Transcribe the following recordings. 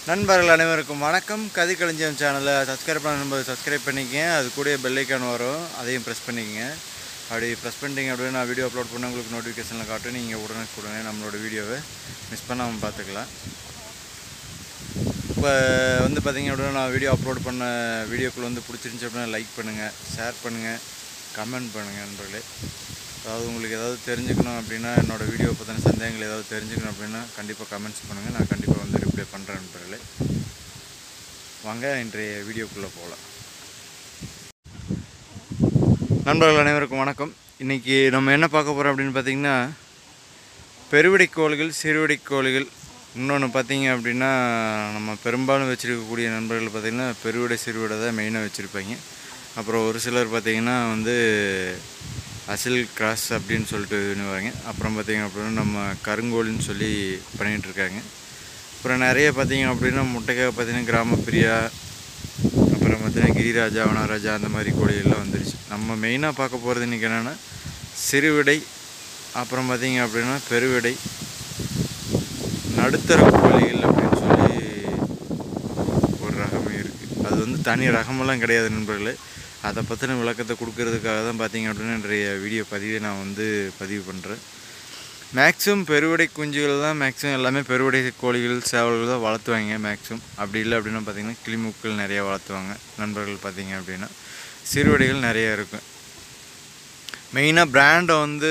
நண்பர்கள் அனைவருக்கும் வணக்கம் கதிக்களஞ்சியம் சேனலை சப்ஸ்கிரைப் பண்ண நம்பர் சப்ஸ்கிரைப் பண்ணிக்கங்க அது கூட பெல் ஐக்கான் வரும் அதையும் ப்ரெஸ் பண்ணிக்கங்க அப்படி ப்ரெஸ் பண்ணிட்டீங்க அப்படின்னு நான் வீடியோ அப்லோட் பண்ண உங்களுக்கு நோட்டிஃபிகேஷனில் காட்டும் நீங்கள் உடனே நம்மளோட வீடியோவை மிஸ் பண்ணாமல் பார்த்துக்கலாம் இப்போ வந்து பார்த்தீங்க அப்படின்னா நான் வீடியோ அப்லோட் பண்ண வீடியோக்குள்ள வந்து பிடிச்சிருந்துச்சி அப்படின்னா லைக் பண்ணுங்கள் ஷேர் பண்ணுங்கள் கமெண்ட் பண்ணுங்கள் நண்பர்களே அதாவது உங்களுக்கு ஏதாவது தெரிஞ்சுக்கணும் அப்படின்னா என்னோடய வீடியோ பற்றின சந்தேகங்கள் ஏதாவது தெரிஞ்சுக்கணும் அப்படின்னா கண்டிப்பாக கமெண்ட்ஸ் பண்ணுங்கள் நான் கண்டிப்பாக வந்து ரிப்ளை பண்ணுறேன் நண்பர்களே வாங்க இன்றைய வீடியோக்குள்ளே போகலாம் நண்பர்கள் அனைவருக்கும் வணக்கம் இன்றைக்கி நம்ம என்ன பார்க்க போகிறோம் அப்படின்னு பார்த்தீங்கன்னா பெருவெடிக் கோழிகள் சிறுவெடிக் கோழிகள் இன்னொன்று பார்த்தீங்க அப்படின்னா நம்ம பெரும்பாலும் வச்சுருக்கக்கூடிய நண்பர்கள் பார்த்திங்கன்னா பெருவிடை சிறுவிடை தான் மெயினாக வச்சுருப்பாங்க அப்புறம் ஒரு சிலர் பார்த்திங்கன்னா வந்து அசில் கிராஸ் அப்படின்னு சொல்லிட்டு இதுவாங்க அப்புறம் பார்த்திங்க அப்படின்னா நம்ம கருங்கோழின்னு சொல்லி பண்ணிகிட்டு இருக்காங்க அப்புறம் நிறைய பார்த்திங்க அப்படின்னா முட்டைக்காக பார்த்திங்கன்னா கிராம பிரியா அப்புறம் பார்த்திங்கன்னா கிரிராஜா வனராஜா அந்த மாதிரி கோழிகள்லாம் வந்துருச்சு நம்ம மெயினாக பார்க்க போகிறது இன்றைக்கி என்னென்னா சிறுவிடை அப்புறம் பார்த்திங்க அப்படின்னா பெருவிடை நடுத்தர கோழிகள் அப்படின்னு சொல்லி ஒரு ரகமே இருக்குது அது வந்து தனி ரகமெல்லாம் கிடையாது நண்பர்களே அதை பற்றின விளக்கத்தை கொடுக்கறதுக்காக தான் பார்த்தீங்க அப்படின்னா இன்றைய வீடியோ பதிவை நான் வந்து பதிவு பண்ணுறேன் மேக்ஸிமம் பெருவடை குஞ்சுகள் தான் மேக்ஸிமம் எல்லாமே பெருவடை கோழிகள் சேவல்கள் தான் வளர்த்துவாங்க மேக்ஸிமம் அப்படி இல்லை அப்படின்னா பார்த்தீங்கன்னா கிளிமுக்கள் நிறையா வளர்த்துவாங்க நண்பர்கள் பார்த்தீங்க அப்படின்னா சிறுவடைகள் நிறையா இருக்கும் மெயினாக பிராண்டை வந்து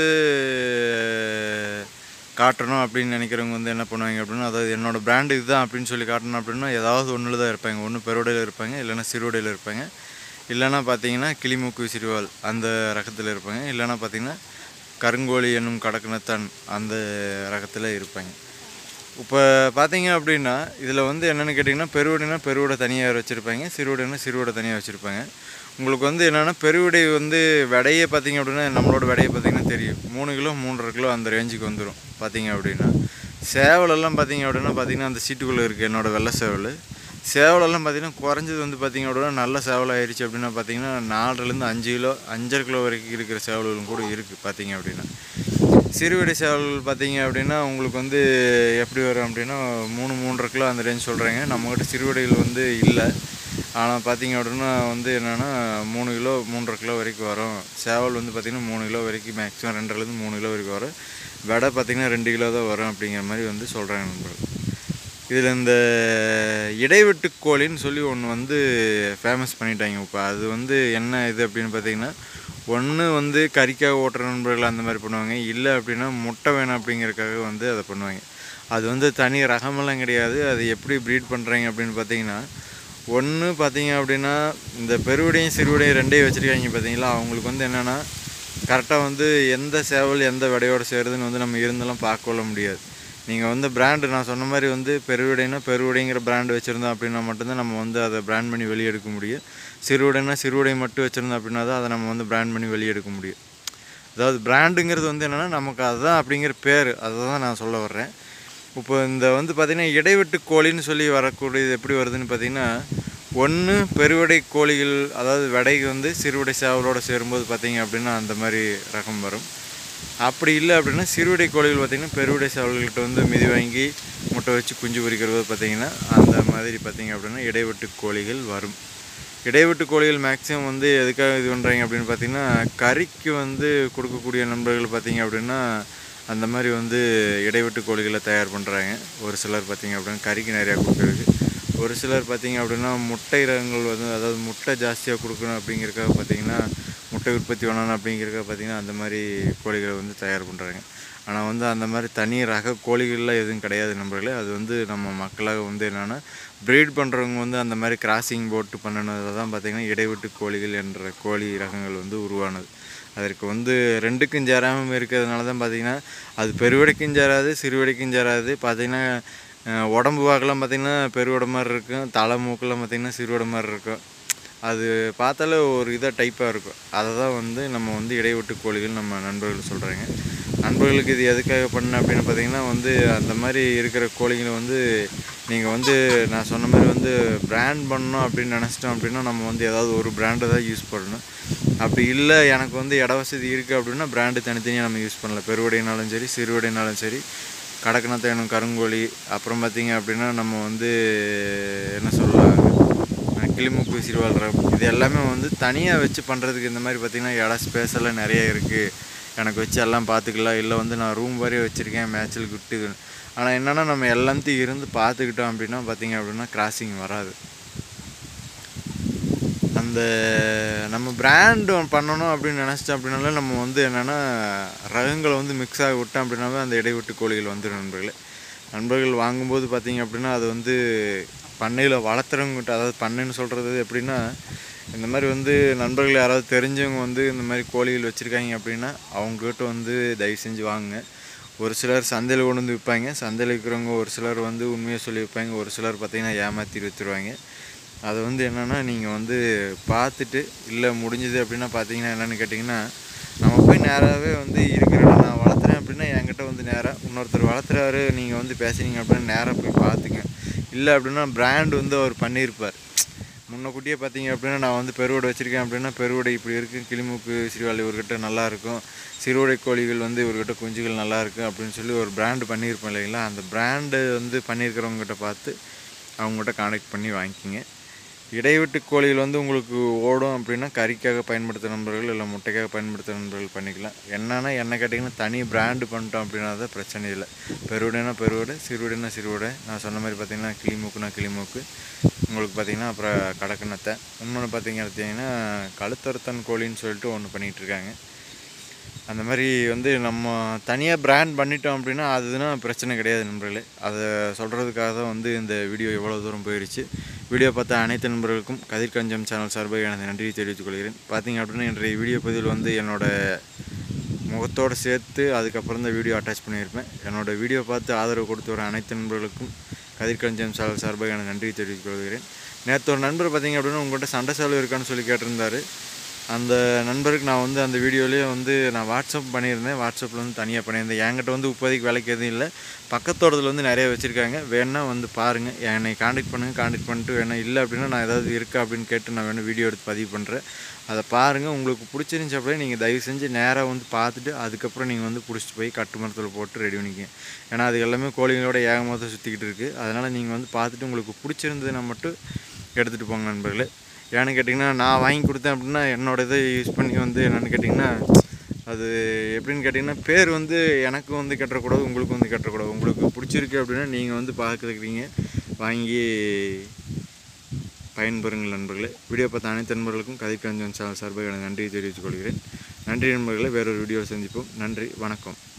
காட்டணும் அப்படின்னு நினைக்கிறவங்க வந்து என்ன பண்ணுவாங்க அப்படின்னா அதாவது என்னோடய பிராண்டு இதுதான் அப்படின்னு சொல்லி காட்டணும் அப்படின்னா ஏதாவது ஒன்றில் தான் இருப்பாங்க ஒன்று பெருவடையில் இருப்பாங்க இல்லைன்னா சிறுவடையில் இருப்பாங்க இல்லைன்னா பார்த்தீங்கன்னா கிளிமூக்கு சிறுவால் அந்த ரகத்தில் இருப்பாங்க இல்லைன்னா பார்த்தீங்கன்னா கருங்கோழி என்னும் கடக்கணத்தான் அந்த ரகத்தில் இருப்பாங்க இப்போ பார்த்தீங்க அப்படின்னா இதில் வந்து என்னென்னு கேட்டிங்கன்னா பெருவடைனா பெருவடை தனியாக வச்சுருப்பாங்க சிறுவடைனா சிறுவடை தனியாக வச்சுருப்பாங்க உங்களுக்கு வந்து என்னென்னா பெருவிடை வந்து விடையே பார்த்தீங்க அப்படின்னா நம்மளோட விடையை பார்த்தீங்கன்னா தெரியும் மூணு கிலோ மூன்றரை கிலோ அந்த ரேஞ்சுக்கு வந்துடும் பார்த்தீங்க அப்படின்னா சேவலெல்லாம் பார்த்தீங்க அப்படின்னா பார்த்தீங்கன்னா அந்த சீட்டுக்குள்ளே இருக்குது என்னோடய வெள்ளை சேவல் சேவலெல்லாம் பார்த்தீங்கன்னா குறைஞ்சது வந்து பார்த்தீங்க அப்படின்னா நல்ல சேவல் ஆயிடுச்சு அப்படின்னா பார்த்தீங்கன்னா நாலுலேருந்து அஞ்சு கிலோ அஞ்சரை கிலோ வரைக்கும் இருக்கிற சேவல்களும் கூட இருக்குது பார்த்தீங்க அப்படின்னா சிறுவிடை சேவல்கள் பார்த்தீங்க அப்படின்னா உங்களுக்கு வந்து எப்படி வரும் அப்படின்னா மூணு மூன்றரை கிலோ அந்த ரேஞ்ச் சொல்கிறாங்க நம்மக்கிட்ட சிறுவிடைகள் வந்து இல்லை ஆனால் பார்த்தீங்க அப்படின்னா வந்து என்னென்னா மூணு கிலோ மூன்றரை கிலோ வரைக்கும் வரும் சேவல் வந்து பார்த்திங்கன்னா மூணு கிலோ வரைக்கும் மேக்ஸிமம் ரெண்டுலேருந்து மூணு கிலோ வரைக்கும் வரும் விடை பார்த்திங்கன்னா ரெண்டு கிலோ தான் வரும் அப்படிங்கிற மாதிரி வந்து சொல்கிறாங்க நண்பர்கள் இதில் இந்த இடைவெட்டு கோழின்னு சொல்லி ஒன்று வந்து ஃபேமஸ் பண்ணிட்டாங்க இப்போ அது வந்து என்ன இது அப்படின்னு பார்த்தீங்கன்னா ஒன்று வந்து கறிக்காக ஓட்டுற நண்பர்கள் அந்த மாதிரி பண்ணுவாங்க இல்லை அப்படின்னா முட்டை வேணும் அப்படிங்கிறதுக்காக வந்து அதை பண்ணுவாங்க அது வந்து தனி ரகமெல்லாம் கிடையாது அது எப்படி ப்ரீட் பண்ணுறாங்க அப்படின்னு பார்த்தீங்கன்னா ஒன்று பார்த்தீங்க அப்படின்னா இந்த பெருவிடையும் சிறுவிடையும் ரெண்டையும் வச்சுருக்காங்க பார்த்தீங்களா அவங்களுக்கு வந்து என்னென்னா கரெக்டாக வந்து எந்த சேவல் எந்த விடையோடு சேருதுன்னு வந்து நம்ம இருந்தெல்லாம் பார்க்கொள்ள முடியாது நீங்கள் வந்து பிராண்டு நான் சொன்ன மாதிரி வந்து பெருவிடைனா பெருவிடைங்கிற பிராண்டு வச்சுருந்தோம் அப்படின்னா மட்டும்தான் நம்ம வந்து அதை பிராண்ட் பண்ணி வெளியே எடுக்க முடியும் சிறுவிடைனா சிறுவிடை மட்டும் வச்சுருந்தோம் அப்படின்னா தான் அதை நம்ம வந்து பிராண்ட் பண்ணி வெளியே எடுக்க முடியும் அதாவது பிராண்டுங்கிறது வந்து என்னென்னா நமக்கு அதுதான் அப்படிங்கிற பேர் அதை தான் நான் சொல்ல வர்றேன் இப்போ இந்த வந்து பார்த்திங்கன்னா இடைவெட்டு கோழின்னு சொல்லி வரக்கூடியது எப்படி வருதுன்னு பார்த்திங்கன்னா ஒன்று பெருவிடை கோழிகள் அதாவது விடைக்கு வந்து சிறுவிடை சேவலோடு சேரும்போது பார்த்திங்க அப்படின்னா அந்த மாதிரி ரகம் வரும் அப்படி இல்லை அப்படின்னா சிறுவிடை கோழிகள் பார்த்திங்கன்னா பெருவிடை சேவல்கிட்ட வந்து மிதி வாங்கி முட்டை வச்சு குஞ்சு பொரிக்கிறது பார்த்திங்கன்னா அந்த மாதிரி பார்த்திங்க அப்படின்னா இடைவெட்டு கோழிகள் வரும் இடைவெட்டு கோழிகள் மேக்ஸிமம் வந்து எதுக்காக இது பண்ணுறாங்க அப்படின்னு பார்த்திங்கன்னா கறிக்கு வந்து கொடுக்கக்கூடிய நண்பர்கள் பார்த்திங்க அப்படின்னா அந்த மாதிரி வந்து இடைவெட்டு கோழிகளை தயார் பண்ணுறாங்க ஒரு சிலர் பார்த்திங்க அப்படின்னா கறிக்கு நிறையா கொடுக்குறதுக்கு ஒரு சிலர் பார்த்திங்க அப்படின்னா முட்டை ரகங்கள் வந்து அதாவது முட்டை ஜாஸ்தியாக கொடுக்கணும் அப்படிங்கிறக்காக பார்த்திங்கன்னா முட்டை உற்பத்தி பண்ணணும் அப்படிங்கிறக்காக பார்த்திங்கன்னா அந்த மாதிரி கோழிகளை வந்து தயார் பண்ணுறாங்க ஆனால் வந்து அந்த மாதிரி தனி ரக கோழிகள்லாம் எதுவும் கிடையாது நம்பர்களே அது வந்து நம்ம மக்களாக வந்து என்னென்னா ப்ரீட் பண்ணுறவங்க வந்து அந்த மாதிரி கிராசிங் போட்டு பண்ணினதை தான் பார்த்திங்கன்னா இடைவெட்டு கோழிகள் என்ற கோழி ரகங்கள் வந்து உருவானது அதற்கு வந்து ரெண்டுக்கும் சேராமல் இருக்கிறதுனால தான் பார்த்திங்கன்னா அது பெருவடைக்கும் சேராது சிறுவடைக்கும் சேராது பார்த்திங்கன்னா உடம்பு வாக்கெல்லாம் பார்த்திங்கன்னா பெருவடை மாதிரி இருக்கும் தலை மூக்கெல்லாம் பார்த்திங்கன்னா சிறுவடை மாதிரி இருக்கும் அது பார்த்தாலே ஒரு இதாக டைப்பாக இருக்கும் அதை தான் வந்து நம்ம வந்து இடைவெட்டு கோழிகள் நம்ம நண்பர்கள் சொல்கிறாங்க நண்பர்களுக்கு இது எதுக்காக பண்ண அப்படின்னு பார்த்தீங்கன்னா வந்து அந்த மாதிரி இருக்கிற கோழிகளை வந்து நீங்கள் வந்து நான் சொன்ன மாதிரி வந்து பிராண்ட் பண்ணணும் அப்படின்னு நினச்சிட்டோம் அப்படின்னா நம்ம வந்து ஏதாவது ஒரு பிராண்டை தான் யூஸ் பண்ணணும் அப்படி இல்லை எனக்கு வந்து இட வசதி இருக்குது அப்படின்னா பிராண்டு தனித்தனியாக நம்ம யூஸ் பண்ணலாம் பெருவடைனாலும் சரி சிறுவடைனாலும் சரி கடக்கணத்தை வேணும் கருங்கோழி அப்புறம் பார்த்தீங்க அப்படின்னா நம்ம வந்து என்ன சொல்லலாம் கிளிமுக்கு சிறுவாள் ரகம் இது எல்லாமே வந்து தனியாக வச்சு பண்ணுறதுக்கு இந்த மாதிரி பார்த்திங்கன்னா இடம் ஸ்பேஸ் எல்லாம் நிறைய இருக்குது எனக்கு வச்சு எல்லாம் பார்த்துக்கலாம் இல்லை வந்து நான் ரூம் வரையும் வச்சுருக்கேன் மேட்சல் விட்டு ஆனால் என்னென்னா நம்ம எல்லாத்தையும் இருந்து பார்த்துக்கிட்டோம் அப்படின்னா பார்த்திங்க அப்படின்னா கிராசிங் வராது அந்த நம்ம பிராண்ட் பண்ணணும் அப்படின்னு நினச்சிட்டோம் அப்படின்னாலே நம்ம வந்து என்னென்னா ரகங்களை வந்து மிக்ஸ் ஆகி விட்டோம் அப்படின்னாவே அந்த இடைவெட்டு கோழிகள் வந்துடும் நண்பர்களே நண்பர்கள் வாங்கும்போது பார்த்தீங்க அப்படின்னா அது வந்து பண்ணையில் வளர்த்துறவங்ககிட்ட அதாவது பண்ணைன்னு சொல்கிறது எப்படின்னா இந்த மாதிரி வந்து நண்பர்கள் யாராவது தெரிஞ்சவங்க வந்து இந்த மாதிரி கோழிகள் வச்சுருக்காங்க அப்படின்னா அவங்ககிட்ட வந்து தயவு செஞ்சு வாங்குங்க ஒரு சிலர் சந்தையில் கொண்டு வந்து விற்பாங்க சந்தையில் விற்கிறவங்க ஒரு சிலர் வந்து உண்மையை சொல்லி விற்பாங்க ஒரு சிலர் பார்த்தீங்கன்னா ஏமாற்றி விற்றுருவாங்க அதை வந்து என்னென்னா நீங்கள் வந்து பார்த்துட்டு இல்லை முடிஞ்சது அப்படின்னா பார்த்தீங்கன்னா என்னென்னு கேட்டிங்கன்னா நம்ம போய் நேராகவே வந்து இருக்கிற இடம் நான் வளர்த்துறேன் அப்படின்னா என்கிட்ட வந்து நேராக இன்னொருத்தர் வளர்த்துறாரு நீங்கள் வந்து பேசுனீங்க அப்படின்னா நேராக போய் பார்த்துங்க இல்லை அப்படின்னா பிராண்ட் வந்து அவர் பண்ணியிருப்பார் முன்னக்கூட்டியே பார்த்தீங்க அப்படின்னா நான் வந்து பெருவடை வச்சுருக்கேன் அப்படின்னா பெருவடை இப்படி இருக்குது கிளிமூக்கு சிறுவாள் இவர்கிட்ட நல்லா இருக்கும் சிறுவடை கோழிகள் வந்து இவர்கிட்ட குஞ்சுகள் நல்லா இருக்குது அப்படின்னு சொல்லி ஒரு பிராண்டு பண்ணியிருப்போம் இல்லைங்களா அந்த பிராண்டு வந்து பண்ணியிருக்கிறவங்ககிட்ட பார்த்து அவங்ககிட்ட காண்டாக்ட் பண்ணி வாங்கிக்கிங்க இடைவெட்டு கோழிகள் வந்து உங்களுக்கு ஓடும் அப்படின்னா கறிக்காக பயன்படுத்த நண்பர்கள் இல்லை முட்டைக்காக பயன்படுத்த நண்பர்கள் பண்ணிக்கலாம் என்னன்னா என்ன கேட்டிங்கன்னா தனி பிராண்டு பண்ணிட்டோம் அப்படின்னா தான் பிரச்சனை இல்லை பெருவடைனா பெருவடை சிறுவடைனா சிறுவடை நான் சொன்ன மாதிரி பார்த்தீங்கன்னா கிளிமூக்குனா கிளிமூக்கு உங்களுக்கு பார்த்தீங்கன்னா அப்புறம் கடக்கணத்தை இன்னொன்று பார்த்தீங்க பார்த்தீங்கன்னா கழுத்தறுத்தன் கோழின்னு சொல்லிட்டு ஒன்று பண்ணிகிட்டு இருக்காங்க அந்த மாதிரி வந்து நம்ம தனியாக பிராண்ட் பண்ணிட்டோம் அப்படின்னா அதுனா பிரச்சனை கிடையாது நண்பர்களே அதை சொல்கிறதுக்காக தான் வந்து இந்த வீடியோ எவ்வளோ தூரம் போயிடுச்சு வீடியோ பார்த்த அனைத்து நண்பர்களுக்கும் கதிர்கஞ்சம் சேனல் சார்பாக எனது நன்றியை தெரிவித்துக் கொள்கிறேன் பார்த்தீங்க அப்படின்னா இன்றைய வீடியோ பதிவில் வந்து என்னோடய முகத்தோடு சேர்த்து அதுக்கப்புறம் தான் வீடியோ அட்டாச் பண்ணியிருப்பேன் என்னோட வீடியோ பார்த்து ஆதரவு கொடுத்து வர அனைத்து நண்பர்களுக்கும் கதிர்கஞ்சம் சேனல் சார்பாக எனது நன்றியை தெரிவித்துக் கொள்கிறேன் நேற்று ஒரு நண்பர் பார்த்தீங்க அப்படின்னா உங்கள்கிட்ட சண்டை சேவல் இருக்கான்னு சொல்லி கேட்டிருந்தாரு அந்த நண்பருக்கு நான் வந்து அந்த வீடியோலேயே வந்து நான் வாட்ஸ்அப் பண்ணியிருந்தேன் வாட்ஸ்அப்பில் வந்து தனியாக பண்ணியிருந்தேன் என்கிட்ட வந்து இப்போதைக்கு வேலைக்கு எதுவும் இல்லை பக்கத்தோட்டத்தில் வந்து நிறைய வச்சுருக்காங்க வேணா வந்து பாருங்கள் என்னை காண்டாக்ட் பண்ணுங்கள் காண்டாக்ட் பண்ணிட்டு வேணா இல்லை அப்படின்னா நான் ஏதாவது இருக்கா அப்படின்னு கேட்டு நான் வேணும் வீடியோ எடுத்து பதிவு பண்ணுறேன் அதை பாருங்கள் உங்களுக்கு பிடிச்சிருந்துச்சி அப்படியே நீங்கள் தயவு செஞ்சு நேராக வந்து பார்த்துட்டு அதுக்கப்புறம் நீங்கள் வந்து பிடிச்சிட்டு போய் கட்டு மரத்தில் போட்டு ரெடி பண்ணிக்கங்க ஏன்னா அது எல்லாமே கோழிகளோட ஏகமாக சுற்றிக்கிட்டு இருக்குது அதனால் நீங்கள் வந்து பார்த்துட்டு உங்களுக்கு பிடிச்சிருந்ததுன்னா மட்டும் எடுத்துகிட்டு போங்க நண்பர்களே ஏன்னு கேட்டிங்கன்னா நான் வாங்கி கொடுத்தேன் அப்படின்னா என்னோட இதை யூஸ் பண்ணி வந்து என்னென்னு கேட்டிங்கன்னா அது எப்படின்னு கேட்டிங்கன்னா பேர் வந்து எனக்கு வந்து கட்டக்கூடாது உங்களுக்கு வந்து கட்டக்கூடாது உங்களுக்கு பிடிச்சிருக்கு அப்படின்னா நீங்கள் வந்து பார்க்குறீங்க வாங்கி பயன்பெறுங்கள் நண்பர்களே வீடியோ பார்த்த அனைத்து நண்பர்களுக்கும் கதிர்கஞ்சன் சேனல் சார்பாக எனக்கு நன்றியை தெரிவித்துக் கொள்கிறேன் நன்றி நண்பர்களே வேறொரு வீடியோ சந்திப்போம் நன்றி வணக்கம்